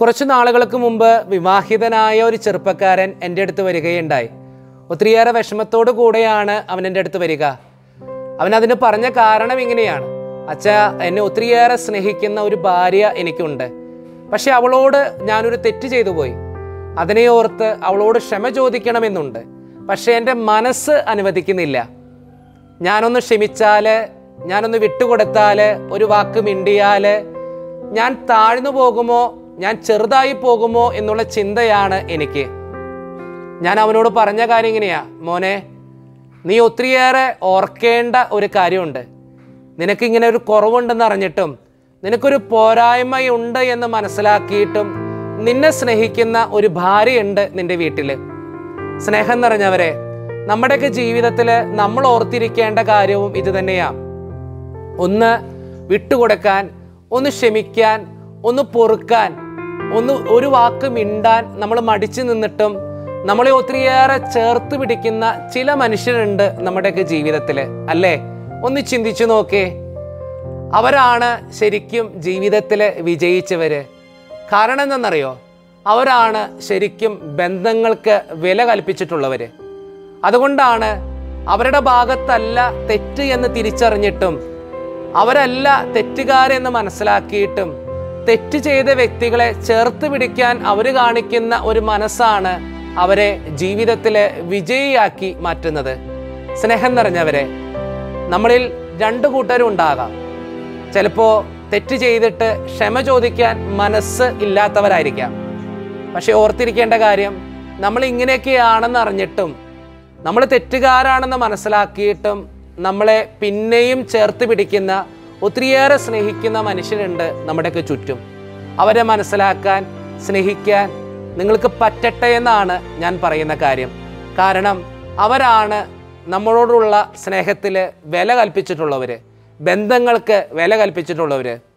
കുറച്ച് നാളുകൾക്ക് മുമ്പ് വിവാഹിതനായ ഒരു ചെറുപ്പക്കാരൻ എൻ്റെ അടുത്ത് വരികയുണ്ടായി ഒത്തിരിയേറെ വിഷമത്തോടു കൂടെയാണ് അവൻ എൻ്റെ അടുത്ത് വരിക അവൻ അതിന് പറഞ്ഞ കാരണം ഇങ്ങനെയാണ് അച്ഛ എന്നെ ഒത്തിരിയേറെ സ്നേഹിക്കുന്ന ഒരു ഭാര്യ എനിക്കുണ്ട് പക്ഷെ അവളോട് ഞാനൊരു തെറ്റ് ചെയ്തു പോയി അതിനെ ഓർത്ത് അവളോട് ക്ഷമ ചോദിക്കണമെന്നുണ്ട് പക്ഷേ എൻ്റെ മനസ്സ് അനുവദിക്കുന്നില്ല ഞാനൊന്ന് ക്ഷമിച്ചാൽ ഞാനൊന്ന് വിട്ടുകൊടുത്താൽ ഒരു വാക്ക് മിണ്ടിയാൽ ഞാൻ താഴ്ന്നു പോകുമോ ഞാൻ ചെറുതായി പോകുമോ എന്നുള്ള ചിന്തയാണ് എനിക്ക് ഞാൻ അവനോട് പറഞ്ഞ കാര്യം ഇങ്ങനെയാ മോനെ നീ ഒത്തിരിയേറെ ഓർക്കേണ്ട ഒരു കാര്യമുണ്ട് നിനക്കിങ്ങനെ ഒരു കുറവുണ്ടെന്ന് അറിഞ്ഞിട്ടും നിനക്കൊരു പോരായ്മയുണ്ട് എന്ന് മനസ്സിലാക്കിയിട്ടും നിന്നെ സ്നേഹിക്കുന്ന ഒരു ഭാര്യയുണ്ട് നിന്റെ വീട്ടിൽ സ്നേഹം നിറഞ്ഞവരെ നമ്മുടെയൊക്കെ ജീവിതത്തിൽ നമ്മൾ ഓർത്തിരിക്കേണ്ട കാര്യവും ഇത് തന്നെയാണ് ഒന്ന് വിട്ടുകൊടുക്കാൻ ഒന്ന് ക്ഷമിക്കാൻ ഒന്ന് പൊറുക്കാൻ ഒന്ന് ഒരു വാക്ക് മിണ്ടാൻ നമ്മൾ മടിച്ചു നിന്നിട്ടും നമ്മളെ ഒത്തിരിയേറെ ചേർത്ത് പിടിക്കുന്ന ചില മനുഷ്യരുണ്ട് നമ്മുടെയൊക്കെ ജീവിതത്തിൽ അല്ലേ ഒന്ന് ചിന്തിച്ചു നോക്കേ അവരാണ് ശരിക്കും ജീവിതത്തിൽ വിജയിച്ചവര് കാരണം എന്തെന്നറിയോ അവരാണ് ശരിക്കും ബന്ധങ്ങൾക്ക് വില കൽപ്പിച്ചിട്ടുള്ളവര് അതുകൊണ്ടാണ് അവരുടെ ഭാഗത്തല്ല തെറ്റ് എന്ന് തിരിച്ചറിഞ്ഞിട്ടും അവരല്ല തെറ്റുകാരെന്ന് മനസ്സിലാക്കിയിട്ടും തെറ്റ് ചെയ്ത വ്യക്തികളെ ചേർത്ത് പിടിക്കാൻ അവർ കാണിക്കുന്ന ഒരു മനസ്സാണ് അവരെ ജീവിതത്തിലെ വിജയിയാക്കി മാറ്റുന്നത് സ്നേഹം നിറഞ്ഞവരെ നമ്മളിൽ രണ്ടു കൂട്ടരും ഉണ്ടാകാം ചിലപ്പോൾ തെറ്റ് ചെയ്തിട്ട് ക്ഷമ ചോദിക്കാൻ മനസ്സ് ഇല്ലാത്തവരായിരിക്കാം പക്ഷെ ഓർത്തിരിക്കേണ്ട കാര്യം നമ്മൾ ഇങ്ങനെയൊക്കെയാണെന്ന് അറിഞ്ഞിട്ടും നമ്മൾ തെറ്റുകാരാണെന്ന് മനസ്സിലാക്കിയിട്ടും നമ്മളെ പിന്നെയും ചേർത്ത് പിടിക്കുന്ന ഒത്തിരിയേറെ സ്നേഹിക്കുന്ന മനുഷ്യരുണ്ട് നമ്മുടെയൊക്കെ ചുറ്റും അവരെ മനസ്സിലാക്കാൻ സ്നേഹിക്കാൻ നിങ്ങൾക്ക് പറ്റട്ടെ എന്നാണ് ഞാൻ പറയുന്ന കാര്യം കാരണം അവരാണ് നമ്മളോടുള്ള സ്നേഹത്തിൽ വില കൽപ്പിച്ചിട്ടുള്ളവർ ബന്ധങ്ങൾക്ക് വില കൽപ്പിച്ചിട്ടുള്ളവർ